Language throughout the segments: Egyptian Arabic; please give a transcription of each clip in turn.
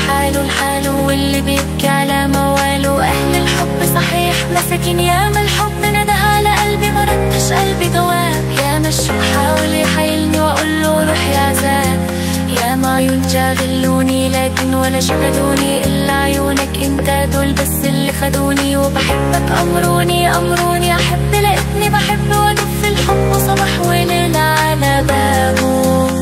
حاله لحاله واللي بيبكي على مواله أهل الحب صحيح مساكين ياما الحب ندى على قلبي مردش قلبي جواب يا مشو حاول يحايلني وأقول له روح يا عذاب يا ما عيون جاغلوني لكن ولا شغلوني إلا عيونك انت دول بس اللي خدوني وبحبك أمروني أمروني أحب لقيتني بحب وأدب في الحب صباح وليل على بابه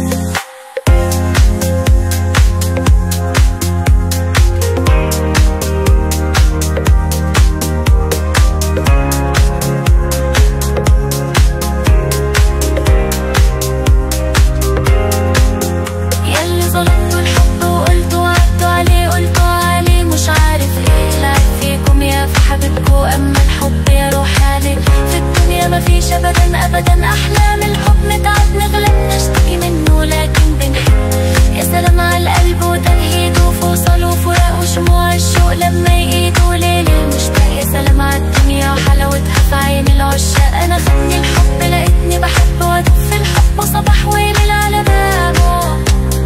ياللي ظلمتوا الحب وقلتوا عدوا عليه قلتوا عليه مش عارف ايه لعب فيكم يا في حبيبكم اما الحب يا روحي عليه في الدنيا مفيش ابدا ابدا احلام الحب نتعب نغلب نشتكي منه لكن بنحب يا سلام على القلب وتنهيد وفصل وفراق وشموع الشوق لما يقيدوا ليل المشتاق يا سلام على الدنيا وحلاوتها في عين العشاق انا خدني الحب لقيتني بحب وادب في الحب صباح وليل على بابه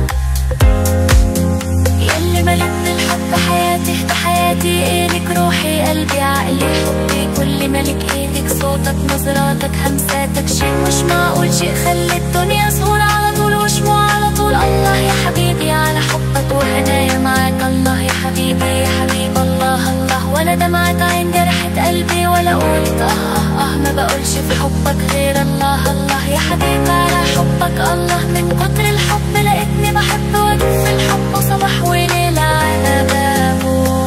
ياللي ملكت الحب حياتي في حياتي ايدك روحي قلبي عقلي حبي كل ملك ايدك صوتك نظراتك همساتك شيء مش معقول شيء خلي الدنيا سهول على طول وشموع على طول الله يا حبيبي على حبك وهدايا معاك الله يا حبيبي يا حبيب الله الله ولا دمعة عين جرحت قلبي ولا قلت اه اه اه ما بقولش في حبك غير الله الله يا حبيبي على حبك الله من كتر الحب لقيتني بحب وادب في الحب صباح وليل على بابه